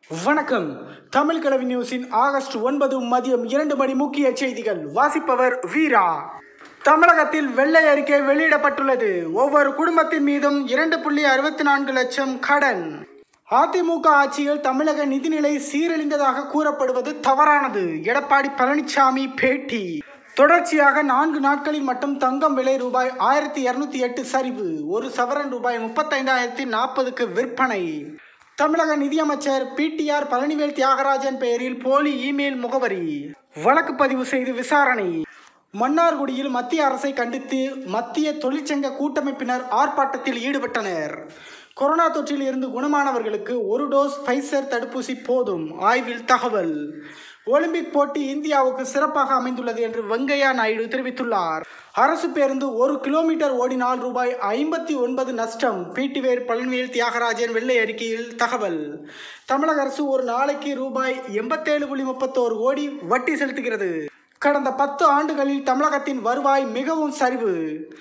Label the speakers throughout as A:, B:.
A: வணக்கம் தமிழ் கிழவி நியூஸின் ஆகஸ்ட் ஒன்பது மதியம் இரண்டு மணி முக்கிய செய்திகள் வாசிப்பவர் வீரா தமிழகத்தில் வெள்ளை அறிக்கை வெளியிடப்பட்டுள்ளது ஒவ்வொரு குடும்பத்தின் மீதும் இரண்டு புள்ளி அறுபத்தி நான்கு லட்சம் கடன் அதிமுக ஆட்சியில் தமிழக நிதிநிலை சீரழிந்ததாக கூறப்படுவது தவறானது எடப்பாடி பழனிசாமி பேட்டி தொடர்ச்சியாக நான்கு நாட்களில் மட்டும் தங்கம் விலை ரூபாய் ஆயிரத்தி இருநூத்தி எட்டு சரிவு ஒரு சவரன் ரூபாய் முப்பத்தைந்தாயிரத்தி நாற்பதுக்கு விற்பனை தமிழக நிதியமைச்சர் பிடிஆர் பழனிவேல் தியாகராஜன் பெயரில் போலி இமெயில் முகவரி வழக்கு பதிவு செய்து விசாரணை மன்னார்குடியில் மத்திய அரசை கண்டித்து மத்திய தொழிற்சங்க கூட்டமைப்பினர் ஆர்ப்பாட்டத்தில் ஈடுபட்டனர் கொரோனா தொற்றில் இருந்து குணமானவர்களுக்கு ஒரு டோஸ் ஃபைசர் தடுப்பூசி போதும் ஆய்வில் தகவல் ஒலிம்பிக் போட்டி இந்தியாவுக்கு சிறப்பாக அமைந்துள்ளது என்று வெங்கையா நாயுடு தெரிவித்துள்ளார் அரசு பேருந்து ஒரு கிலோமீட்டர் ஓடினால் ரூபாய் ஐம்பத்தி ஒன்பது நஷ்டம் பீட்டிவேர் பழனிவேல் தியாகராஜன் வெள்ளை அறிக்கையில் தகவல் தமிழக அரசு ஒரு நாளைக்கு ரூபாய் எண்பத்தேழு புள்ளி முப்பத்தோரு கோடி வட்டி செலுத்துகிறது கடந்த பத்து ஆண்டுகளில் தமிழகத்தின் வருவாய் மிகவும் சரிவு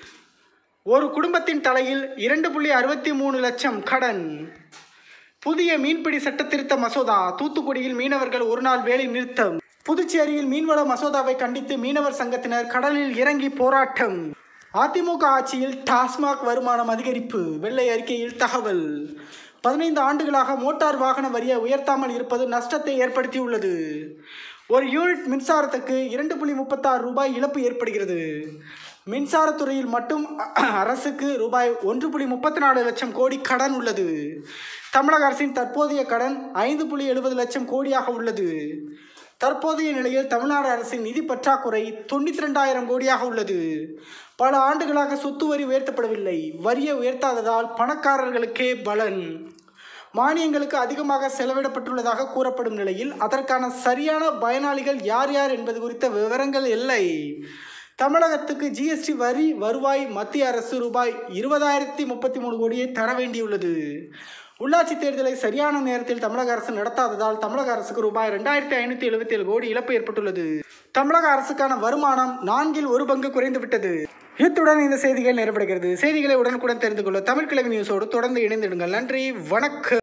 A: ஒரு குடும்பத்தின் தலையில் இரண்டு புள்ளி அறுபத்தி மூணு லட்சம் கடன் புதிய மீன்பிடி சட்டத்திருத்த மசோதா தூத்துக்குடியில் மீனவர்கள் ஒரு நாள் வேலை நிறுத்தம் புதுச்சேரியில் மீன்வள மசோதாவை கண்டித்து மீனவர் சங்கத்தினர் கடலில் இறங்கி போராட்டம் அதிமுக ஆட்சியில் டாஸ்மாக் வருமானம் அதிகரிப்பு வெள்ளை அறிக்கையில் தகவல் பதினைந்து ஆண்டுகளாக மோட்டார் வாகன வரியை உயர்த்தாமல் இருப்பது நஷ்டத்தை ஏற்படுத்தியுள்ளது ஒரு யூனிட் மின்சாரத்துக்கு இரண்டு புள்ளி முப்பத்தாறு ரூபாய் இழப்பு ஏற்படுகிறது மின்சாரத்துறையில் மட்டும் அரசுக்கு ரூபாய் ஒன்று புள்ளி முப்பத்தி நாலு லட்சம் கோடி கடன் உள்ளது தமிழக அரசின் தற்போதைய கடன் ஐந்து புள்ளி எழுபது லட்சம் கோடியாக உள்ளது தற்போதைய நிலையில் தமிழ்நாடு அரசின் நிதி பற்றாக்குறை தொண்ணூற்றி ரெண்டாயிரம் கோடியாக உள்ளது பல ஆண்டுகளாக சொத்து வரி உயர்த்தப்படவில்லை வரியை உயர்த்தாததால் பணக்காரர்களுக்கே பலன் மானியங்களுக்கு அதிகமாக செலவிடப்பட்டுள்ளதாக கூறப்படும் நிலையில் அதற்கான சரியான பயனாளிகள் யார் யார் என்பது குறித்த விவரங்கள் இல்லை தமிழகத்துக்கு ஜிஎஸ்டி வரி வருவாய் மத்திய அரசு ரூபாய் இருபதாயிரத்தி முப்பத்தி மூணு கோடியை தர வேண்டியுள்ளது உள்ளாட்சி தேர்தலை சரியான நேரத்தில் தமிழக அரசு நடத்தாததால் தமிழக அரசுக்கு ரூபாய் ரெண்டாயிரத்தி ஐநூற்றி எழுபத்தி ஏழு கோடி இழப்பு ஏற்பட்டுள்ளது தமிழக அரசுக்கான வருமானம் நான்கில் ஒரு பங்கு குறைந்துவிட்டது இத்துடன் இந்த செய்திகள் நிறைவடைகிறது செய்திகளை உடனுக்குடன் தெரிந்து கொள்ள தமிழ் கிழமை நியூஸோடு தொடர்ந்து இணைந்திடுங்கள் நன்றி வணக்கம்